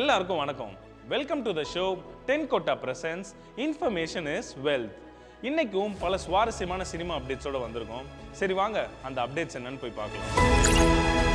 எல்லாருக்கும் வணக்கம் welcome to the show Tenkotta presents information is wealth இன்னைக்கும் பல சுவாரஸ்யமான சினிமா அப்டேட்ஸோட வந்திருக்கோம் சரி வாங்க அந்த அப்டேட்ஸ் என்னன்னு போய் பார்க்கலாம்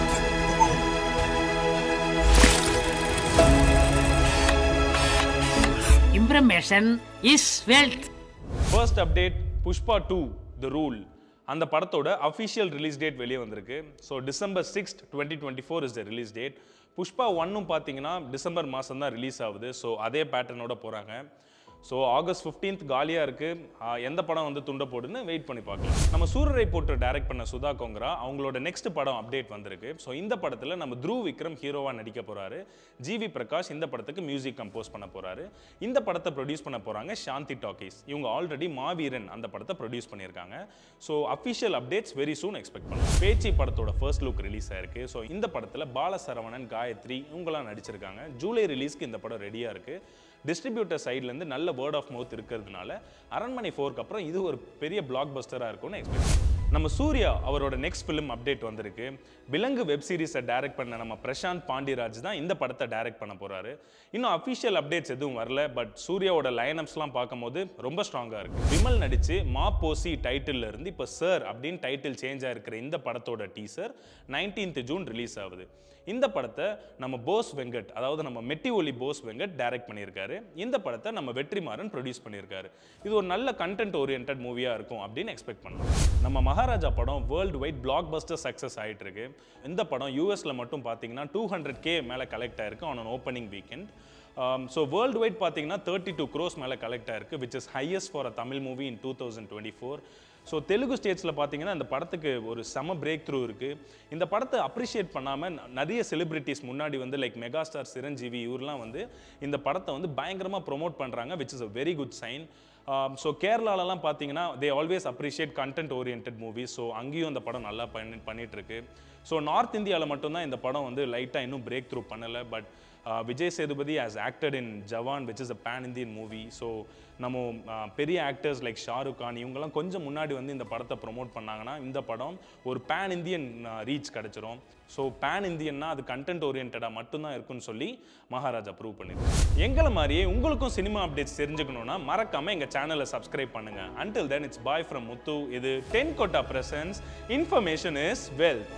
Information is wealth. First update Pushpa two the rule அந்த படத்தோட அஃபிஷியல் ரிலீஸ் டேட் வெளியே வந்திருக்கு so December sixth twenty twenty four is the release date Pushpa ஒன்னும் பார்த்தீங்கன்னா டிசம்பர் மாதம் தான் ரிலீஸ் ஆகுது ஸோ அதே பேட்டர்னோட போகிறாங்க ஸோ ஆகஸ்ட் 15th காலியாக இருக்குது எந்த படம் வந்து துண்ட போடுன்னு வெயிட் பண்ணி பார்க்கலாம் நம்ம சூரரை போட்டு டைரக்ட் பண்ண சுதா கோங்கரா அவங்களோட நெக்ஸ்ட் படம் அப்டேட் வந்திருக்கு ஸோ இந்த படத்தில் நம்ம த்ருவ் விக்ரம் ஹீரோவாக நடிக்க போகிறாரு ஜிவி பிரகாஷ் இந்த படத்துக்கு மியூசிக் கம்போஸ் பண்ண போகிறாரு இந்த படத்தை ப்ரொடியூஸ் பண்ண போகிறாங்க சாந்தி டாக்கீஸ் இவங்க ஆல்ரெடி மாவீரன் அந்த படத்தை ப்ரொடியூஸ் பண்ணியிருக்காங்க so official updates very soon expect பண்ணலாம் பேச்சி படத்தோட ஃபர்ஸ்ட் லுக் ரிலீஸ் ஆயிருக்கு ஸோ இந்த படத்தில் பாலசரவணன் காயத்ரி இவங்கெல்லாம் நடிச்சிருக்காங்க ஜூலை ரிலீஸ்க்கு இந்த படம் ரெடியாக இருக்குது டிஸ்ட்ரிபியூட்டர் சைட்லேருந்து நல்ல வேர்ட் ஆஃப் மவுத் இருக்கிறதுனால அரண்மனை ஃபோருக்கு அப்புறம் இது ஒரு பெரிய பிளாக் பஸ்டராக இருக்கும்னு எக்ஸ்பெக்ட் நம்ம சூர்யா அவரோட நெக்ஸ்ட் ஃபிலிம் அப்டேட் வந்திருக்கு விலங்கு வெப் சீரிஸை டைரக்ட் பண்ண நம்ம பிரசாந்த் பாண்டியராஜ் தான் இந்த படத்தை டைரக்ட் பண்ண போறாரு இன்னும் அஃபிஷியல் அப்டேட்ஸ் எதுவும் வரல பட் சூர்யாவோட லைனப்ஸ்லாம் பார்க்கும்போது ரொம்ப ஸ்ட்ராங்காக இருக்கு விமல் நடிச்சு மா போசி டைட்டில் இருந்து இப்போ சார் அப்படின்னு டைட்டில் சேஞ்ச் ஆயிருக்கிற இந்த படத்தோட டீசர் 19th ஜூன் ரிலீஸ் ஆகுது இந்த படத்தை நம்ம போஸ் வெங்கட் அதாவது நம்ம மெட்டி ஒலி போஸ் வெங்கட் டைரக்ட் பண்ணியிருக்காரு இந்த படத்தை நம்ம வெற்றிமாறன் ப்ரொடியூஸ் பண்ணியிருக்காரு இது ஒரு நல்ல கண்டென்ட் ஓரியன்ட் மூவியாக இருக்கும் அப்படின்னு எக்ஸ்பெக்ட் பண்ணலாம் நம்ம மகாராஜா படம் வேர்ல்டு வைட் பிளாக் பஸ்டர் சக்ஸஸ் ஆயிட்டு இருக்கு இந்த படம் யூஎஸ்ல மட்டும் பார்த்தீங்கன்னா டூ ஹண்ட்ரட் கே மேலே கலெக்ட் ஆயிருக்கு on opening weekend so world wide பார்த்தீங்கன்னா தேர்ட்டி டூ க்ரோஸ் மேலே கலெக்ட் ஆயிருக்கு which is highest for a Tamil movie in two thousand twenty four so Telugu ஸ்டேட்ஸில் பார்த்தீங்கன்னா இந்த படத்துக்கு ஒரு செம பிரேக் த்ரூ இருக்குது இந்த படத்தை அப்ரிஷியேட் பண்ணாமல் நிறைய செலிபிரிட்டிஸ் முன்னாடி வந்து லைக் மெகாஸ்டார் சிரஞ்சீவி இவர்லாம் வந்து இந்த படத்தை வந்து பயங்கரமாக ப்ரொமோட் பண்ணுறாங்க which is a very good sign so கேரளாலலாம் பார்த்தீங்கன்னா they always appreciate content oriented movies so அங்கேயும் இந்த படம் நல்லா பண்ணி பண்ணிட்டு இருக்கு ஸோ நார்த் இந்தியாவில் மட்டும்தான் இந்த படம் வந்து லைட்டாக இன்னும் பிரேக் த்ரூ பண்ணலை but Vijay Sethupathi has acted in Jawan which is a pan Indian movie so நம்ம uh, பெரிய ஆக்டர்ஸ் லைக் ஷாருக் கான் இவங்கெல்லாம் கொஞ்சம் முன்னாடி வந்து இந்த படத்தை ப்ரொமோட் பண்ணாங்கன்னா இந்த படம் ஒரு பேன் இந்தியன் ரீச் கிடச்சிரும் ஸோ பேன் இந்தியன்னா அது கண்டென்ட் ஓரியன்டாக மட்டும்தான் இருக்குன்னு சொல்லி மகாராஜா ப்ரூவ் பண்ணிருக்கு எங்களை மாதிரியே உங்களுக்கும் சினிமா அப்டேட்ஸ் தெரிஞ்சுக்கணும்னா மறக்காம எங்க சேனலை சப்ஸ்கிரைப் பண்ணுங்க until then it's bye from Muthu இது Tenkotta presents information is wealth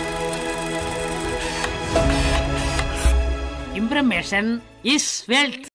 Information is wealth.